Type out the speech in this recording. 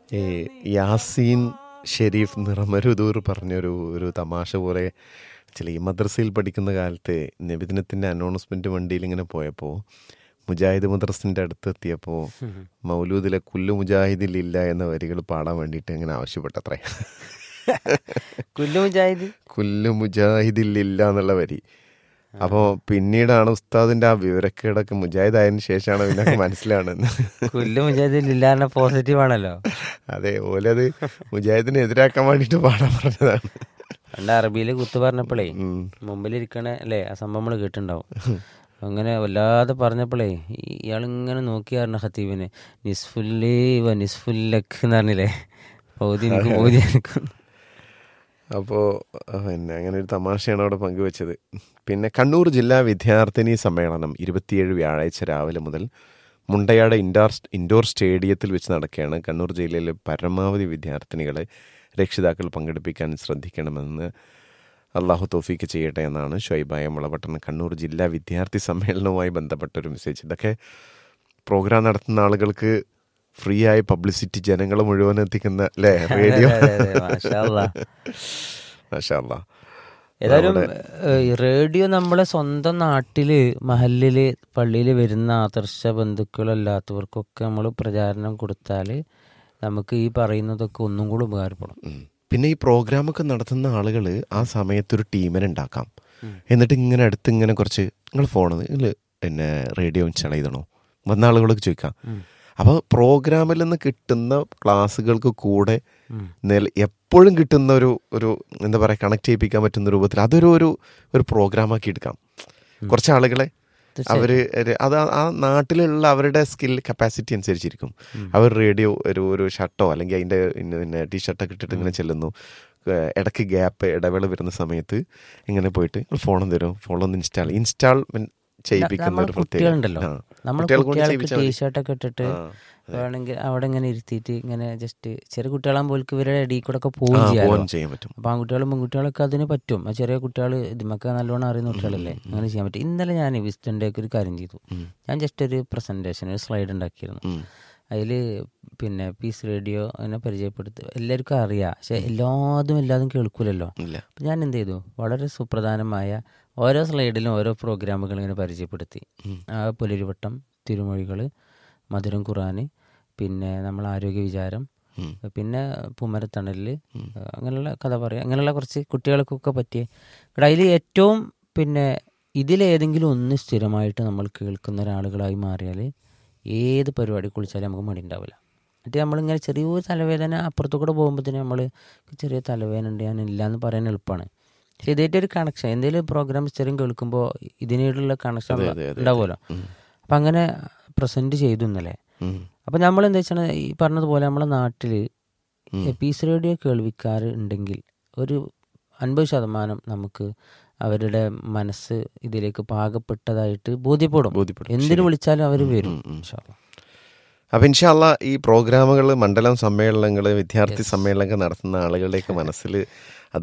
ഈ യാസീൻ ഷെരീഫ് നിറമരുദൂർ പറഞ്ഞൊരു ഒരു തമാശ പോലെ ചില ഈ മദ്രസയിൽ പഠിക്കുന്ന കാലത്ത് നബിദിനത്തിൻ്റെ അനൗൺസ്മെൻറ്റ് വണ്ടിയിൽ ഇങ്ങനെ പോയപ്പോൾ മുജാഹിദ് മദ്രസിൻ്റെ അടുത്ത് എത്തിയപ്പോൾ മൗലൂദിലെ കുല്ലു മുജാഹിദിലില്ല എന്ന വരികൾ പാടാൻ വേണ്ടിയിട്ട് ഇങ്ങനെ ആവശ്യപ്പെട്ടത്രേ കുല്ലു മുജാഹിദ് കുല്ലു മുജാഹിദിലില്ല എന്നുള്ള വരി അപ്പോൾ പിന്നീടാണ് ഉസ്താദിൻ്റെ ആ വിവരക്കേടൊക്കെ മുജാഹിദ് ആയതിനു ശേഷമാണ് പിന്നെ മനസ്സിലാണെന്ന് കുല്ലു മുജാഹിദ് ഇല്ലാന്ന പോസിറ്റീവ് ആണല്ലോ അതെ ഓലത് മുജാഹിദിനെ എതിരാക്കാൻ വേണ്ടിയിട്ട് പാടാൻ പറഞ്ഞതാണ് പണ്ട് അറബിയിൽ കുത്തു പറഞ്ഞപ്പോഴേ ഉം. മുമ്പിലിരിക്കണ അല്ലേ ആ സംഭവം നമ്മൾ കേട്ടിട്ടുണ്ടാവും അങ്ങനെ വല്ലാതെ പറഞ്ഞപ്പോഴേ ഇയാളിങ്ങനെ നോക്കിയായിരുന്നു ഖത്തീബിന് നിസ്ഫുല്ലി വ നിസ്ഫുല്ലക്ക് എന്ന് പറഞ്ഞില്ലേ പൗതി എനിക്ക് പൗതി എനിക്കും അപ്പോൾ പിന്നെ അങ്ങനെ ഒരു തമാശയാണ് അവിടെ പങ്കുവച്ചത് പിന്നെ കണ്ണൂർ ജില്ലാ വിദ്യാർത്ഥിനി സമ്മേളനം ഇരുപത്തിയേഴ് വ്യാഴാഴ്ച രാവിലെ മുതൽ മുണ്ടയാട് ഇൻഡോർ ഇൻഡോർ സ്റ്റേഡിയത്തിൽ വെച്ച് നടക്കുകയാണ് കണ്ണൂർ ജില്ലയിലെ പരമാവധി വിദ്യാർത്ഥിനികളെ രക്ഷിതാക്കൾ പങ്കെടുപ്പിക്കാൻ ശ്രദ്ധിക്കണമെന്ന് അള്ളാഹു തോഫീക്ക് ചെയ്യട്ടെ എന്നാണ് ഷൊയ്ബായ മുളപട്ടണം കണ്ണൂർ ജില്ലാ വിദ്യാർത്ഥി സമ്മേളനവുമായി ബന്ധപ്പെട്ട ഒരു മെസ്സേജ് ഇതൊക്കെ പ്രോഗ്രാം നടത്തുന്ന ആളുകൾക്ക് ഫ്രീ ആയി പബ്ലിസിറ്റി ജനങ്ങൾ മുഴുവൻ എത്തിക്കുന്ന അല്ലേ റേഡിയോ അതെ, അതെ, മാഷാ അല്ലാ. മാഷാ അല്ലാ. ഏതായാലും ഏഹ്, ഈ റേഡിയോ നമ്മളെ സ്വന്തം നാട്ടില് മഹലില് പള്ളിയിൽ വരുന്ന ആദർശ ബന്ധുക്കളല്ലാത്തവർക്കൊക്കെ നമ്മൾ പ്രചാരണം കൊടുത്താൽ നമുക്ക് ഈ പറയുന്നതൊക്കെ ഒന്നും കൂടി ഉപകാരപ്പെടും ഉം. പിന്നെ ഈ പ്രോഗ്രാമൊക്കെ നടത്തുന്ന ആളുകൾ ആ സമയത്ത് ഒരു ടീമിനെ ഉണ്ടാക്കാം എന്നിട്ട് ഇങ്ങനെ അടുത്ത് ഇങ്ങനെ കുറച്ച് നിങ്ങൾ ഫോണിൽ ഇതിൽ പിന്നെ റേഡിയോ ഇൻസ്റ്റാൾ ചെയ്തണോ വന്ന ആളുകളൊക്കെ ചോദിക്കാം അപ്പോൾ പ്രോഗ്രാമിൽ നിന്ന് കിട്ടുന്ന ക്ലാസ്സുകൾക്ക് കൂടെ നില എപ്പോഴും കിട്ടുന്ന ഒരു ഒരു എന്താ പറയുക കണക്ട് ചെയ്യിപ്പിക്കാൻ പറ്റുന്ന രൂപത്തിൽ അതൊരു ഒരു ഒരു പ്രോഗ്രാമാക്കി എടുക്കാം കുറച്ച് ആളുകളെ അവര് ഒരു- അത് ആ- ആ നാട്ടിലുള്ള അവരുടെ സ്കിൽ കപ്പാസിറ്റി അനുസരിച്ചിരിക്കും അവർ റേഡിയോ ഒരു ഒരു ഷർട്ടോ അല്ലെങ്കിൽ അതിന്റെ ഇന്ന- പിന്നെ ടീ ഷർട്ടൊക്കെ ഇട്ടിട്ട് ഇങ്ങനെ ചെല്ലുന്നു ഏഹ് ഇടയ്ക്ക് ഗ്യാപ്പ് ഇടവേള വരുന്ന സമയത്ത് ഇങ്ങനെ പോയിട്ട് ഫോണും തരും ഫോണൊന്ന് ഇൻസ്റ്റാൾ ഇൻസ്റ്റാൾ ചെയ്യിപ്പിക്കുന്ന നമ്മൾ ഒരു പ്രത്യേക കുട്ടികളുണ്ടല്ലോ ആ. നമ്മൾ കുട്ടികളെ കൊണ്ട് കുട്ടികൾക്ക് ചെയ്യിപ്പിച്ചാൽ മതി. ടീഷർട്ടൊക്കെ ഇട്ടിട്ട് ആ, വേണമെങ്കിൽ അവിടെ ഇങ്ങനെ ഇരുത്തിയിട്ട് ഇങ്ങനെ ജസ്റ്റ് ചെറിയ കുട്ടികളാകുമ്പോൾ ഇവരുടെ ഇടയിൽ കൂടെ ഒക്കെ ആ, പോവുകയും ചെയ്യാമല്ലോ പോകാൻ ചെയ്യാൻ പറ്റും അപ്പോൾ ആൺകുട്ടികളും പെൺകുട്ടികളൊക്കെ അതിന് പറ്റും ആ ചെറിയ കുട്ടികൾ ഇതിമൊക്കെ നല്ലോണം അറിയുന്ന കുട്ടികളല്ലേ അങ്ങനെ ചെയ്യാൻ പറ്റും ഇന്നലെ ഞാൻ വിസ്റ്റൻ്റെയൊക്കെ ഒരു കാര്യം ചെയ്തു ഞാൻ ജസ്റ്റ് ഒരു പ്രസൻറ്റേഷൻ ഒരു സ്ലൈഡ് ഉണ്ടാക്കിയിരുന്നു ഉം. അതിൽ പിന്നെ പീസ് റേഡിയോ അതിനെ പരിചയപ്പെടുത്തി എല്ലാവർക്കും അറിയാം പക്ഷെ എല്ലാതും എല്ലാതും കേൾക്കൂലല്ലോ ഇല്ല അപ്പം ഞാൻ എന്ത് ചെയ്തു വളരെ സുപ്രധാനമായ ഓരോ സ്ലൈഡിലും ഓരോ പ്രോഗ്രാമുകൾ ഇങ്ങനെ പരിചയപ്പെടുത്തി ആ പുലരിവട്ടം തിരുമൊഴികൾ മധുരം ഖുറാന് പിന്നെ നമ്മൾ ആരോഗ്യ വിചാരം ഉം. പിന്നെ പൂമരത്തണലിൽ അങ്ങനെയുള്ള കഥ പറയാം അങ്ങനെയുള്ള കുറച്ച് കുട്ടികൾക്കൊക്കെ പറ്റിയ അതിൽ ഏറ്റവും പിന്നെ ഇതിലേതെങ്കിലും ഒന്ന് സ്ഥിരമായിട്ട് നമ്മൾ കേൾക്കുന്ന ഒരാളുകളായി മാറിയാൽ ഏത് പരിപാടി കുളിച്ചാലും നമുക്ക് മടി ഉണ്ടാവില്ല എന്നിട്ട് നമ്മളിങ്ങനെ ചെറിയൊരു തലവേദന അപ്പുറത്തു കൂടെ പോകുമ്പോഴത്തേനും നമ്മൾ ചെറിയ തലവേദന ഉണ്ട് ഞാൻ ഇല്ല എന്ന് പറയാൻ എളുപ്പമാണ് പക്ഷെ ഇതായിട്ട് ഒരു കണക്ഷൻ എന്തെങ്കിലും പ്രോഗ്രാം സ്ഥിരം കേൾക്കുമ്പോൾ ഇതിനോടുള്ള കണക്ഷൻ അതെ, അതെ, അതെ. ഉണ്ടാവുമല്ലോ അപ്പം അങ്ങനെ പ്രസൻറ്റ് ചെയ്തു ഇന്നലെ ഉം. അപ്പം നമ്മൾ എന്താ വെച്ചാൽ ഈ പറഞ്ഞതുപോലെ നമ്മളെ നാട്ടിൽ പീസ് റേഡിയോ കേൾവിക്കാർ ഉണ്ടെങ്കിൽ ഒരു അൻപത് ശതമാനം നമുക്ക് അവരുടെ മനസ്സ് ഇതിലേക്ക് പാകപ്പെട്ടതായിട്ട് ബോധ്യപ്പെടും ബോധ്യപ്പെടും. എന്തിനു വിളിച്ചാലും അവർ വരും ഉം, ഉം. ഇൻഷാ അല്ലാ. അപ്പം ഇൻഷാല്ല ഈ പ്രോഗ്രാമുകൾ മണ്ഡലം സമ്മേളനങ്ങൾ വിദ്യാർത്ഥി സമ്മേളനങ്ങൾ നടത്തുന്ന ആളുകളുടെയൊക്കെ മനസ്സിൽ